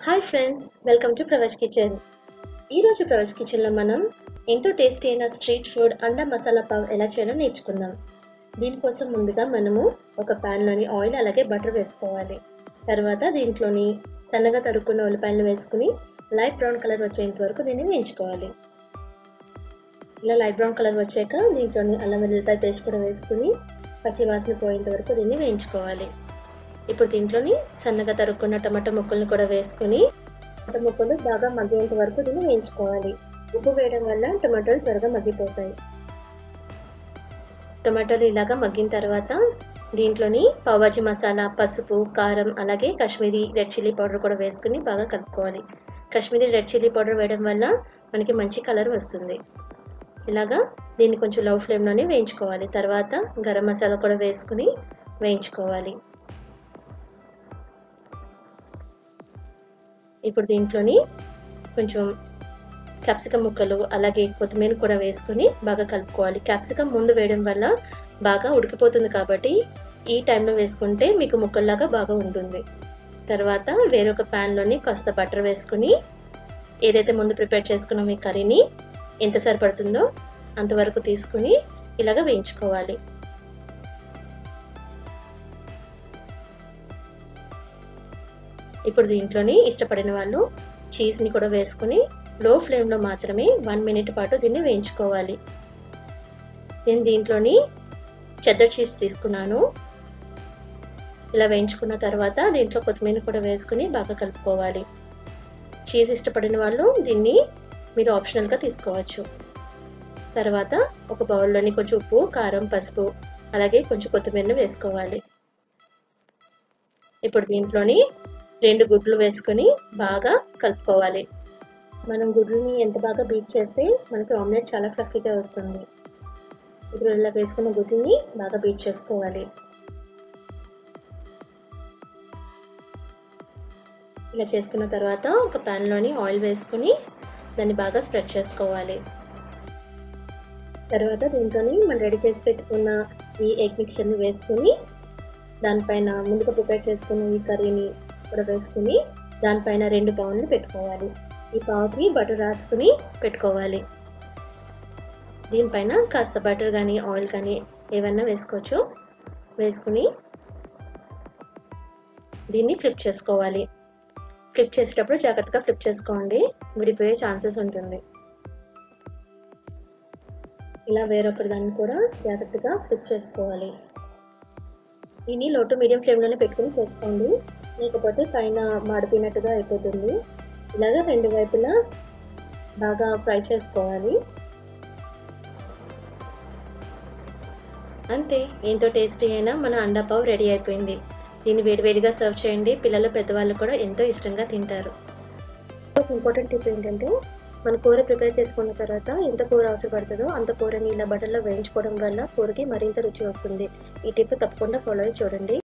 hi friends welcome to Pravesh kitchen ఈరోజు ప్రవేశ్ కిచెన్లో మనం ఎంతో టేస్టీ అయిన స్ట్రీట్ ఫుడ్ అండ మసాలా పావ్ ఎలా చేయాలో నేర్చుకుందాం దీనికోసం ముందుగా మనము ఒక ప్యాన్లోని ఆయిల్ అలాగే బటర్ వేసుకోవాలి తర్వాత దీంట్లోని సన్నగా తరుక్కున్న ఉల్లిపాయలు వేసుకుని లైట్ బ్రౌన్ కలర్ వచ్చేంత వరకు దీన్ని వేయించుకోవాలి ఇలా లైట్ బ్రౌన్ కలర్ వచ్చాక దీంట్లోని అల్లం వెల్లుల్లిపాయ పేస్ట్ కూడా వేసుకుని పచ్చి వాసన పోయేంత వరకు దీన్ని వేయించుకోవాలి ఇప్పుడు దీంట్లోని సన్నగా తరుక్కున్న టమాటా ముక్కలను కూడా వేసుకుని టమాటా ముక్కలు బాగా మగ్గేంత వరకు దీన్ని వేయించుకోవాలి ఉప్పు వేయడం వల్ల టమాటాలు త్వరగా మగ్గిపోతాయి టమాటాలు ఇలాగా మగ్గిన తర్వాత దీంట్లోని పావుబాజీ మసాలా పసుపు కారం అలాగే కాశ్మీరీ రెడ్ చిల్లీ పౌడర్ కూడా వేసుకుని బాగా కలుపుకోవాలి కాశ్మీరీ రెడ్ చిల్లీ పౌడర్ వేయడం వల్ల మనకి మంచి కలర్ వస్తుంది ఇలాగా దీన్ని కొంచెం లవ్ ఫ్లేమ్లోనే వేయించుకోవాలి తర్వాత గరం మసాలా కూడా వేసుకుని వేయించుకోవాలి ఇప్పుడు దీంట్లోని కొంచెం క్యాప్సికమ్ ముక్కలు అలాగే కొత్తిమీర కూడా వేసుకుని బాగా కలుపుకోవాలి క్యాప్సికమ్ ముందు వేయడం వల్ల బాగా ఉడికిపోతుంది కాబట్టి ఈ టైంలో వేసుకుంటే మీకు ముక్కల్లాగా బాగా ఉంటుంది తర్వాత వేరొక ప్యాన్లోని కాస్త బటర్ వేసుకుని ఏదైతే ముందు ప్రిపేర్ చేసుకున్నామో ఈ కర్రీని ఎంత సరిపడుతుందో అంతవరకు తీసుకుని ఇలాగ వేయించుకోవాలి ఇప్పుడు దీంట్లోని ఇష్టపడిన వాళ్ళు చీజ్ని కూడా వేసుకుని లో ఫ్లేమ్లో మాత్రమే వన్ మినిట్ పాటు దీన్ని వేయించుకోవాలి నేను దీంట్లోని చెద్దర్ చీజ్ తీసుకున్నాను ఇలా వేయించుకున్న తర్వాత దీంట్లో కొత్తిమీర కూడా వేసుకుని బాగా కలుపుకోవాలి చీజ్ ఇష్టపడిన వాళ్ళు దీన్ని మీరు ఆప్షనల్గా తీసుకోవచ్చు తర్వాత ఒక బౌల్లోని కొంచెం ఉప్పు కారం పసుపు అలాగే కొంచెం కొత్తిమీరని వేసుకోవాలి ఇప్పుడు దీంట్లోని రెండు గుడ్లు వేసుకొని బాగా కలుపుకోవాలి మనం గుడ్లని ఎంత బాగా బీట్ చేస్తే మనకి ఆమ్లెట్ చాలా ఫ్లఫీగా వస్తుంది ఇప్పుడు ఇలా వేసుకున్న గుడ్లని బాగా బీట్ చేసుకోవాలి ఇలా చేసుకున్న తర్వాత ఒక ప్యాన్లోని ఆయిల్ వేసుకుని దాన్ని బాగా స్ప్రెడ్ చేసుకోవాలి తర్వాత దీంట్లోని మనం రెడీ చేసి పెట్టుకున్న ఈ ఎగ్ మిక్చర్ని వేసుకుని దానిపైన ముందుగా ప్రిపేర్ చేసుకున్న ఈ కర్రీని కూడా వేసుకుని దానిపైన రెండు పావులు పెట్టుకోవాలి ఈ పావుకి బటర్ రాసుకుని పెట్టుకోవాలి దీనిపైన కాస్త బటర్ కానీ ఆయిల్ కానీ ఏమన్నా వేసుకోవచ్చు వేసుకుని దీన్ని ఫ్లిప్ చేసుకోవాలి ఫ్లిప్ చేసేటప్పుడు జాగ్రత్తగా ఫ్లిప్ చేసుకోండి విడిపోయే ఛాన్సెస్ ఉంటుంది ఇలా వేరొకటి దాన్ని కూడా జాగ్రత్తగా ఫ్లిప్ చేసుకోవాలి దీన్ని లో టు మీడియం ఫ్లేమ్లోనే పెట్టుకుని చేసుకోండి లేకపోతే పైన మాడిపోయినట్టుగా అయిపోతుంది ఇలాగ రెండు వైపులా బాగా ఫ్రై చేసుకోవాలి అంతే ఎంతో టేస్టీ అయినా మన అండా పావు రెడీ అయిపోయింది దీన్ని వేడివేడిగా సర్వ్ చేయండి పిల్లలు పెద్దవాళ్ళు కూడా ఎంతో ఇష్టంగా తింటారు ఒక ఇంపార్టెంట్ టిప్ ఏంటంటే మన కూర ప్రిపేర్ చేసుకున్న తర్వాత ఎంత కూర అవసరపడుతుందో అంత కూరని ఇలా బటర్లో వేయించుకోవడం వల్ల కూరకి మరింత రుచి వస్తుంది ఈ టిప్ తప్పకుండా ఫాలో అయ్యి చూడండి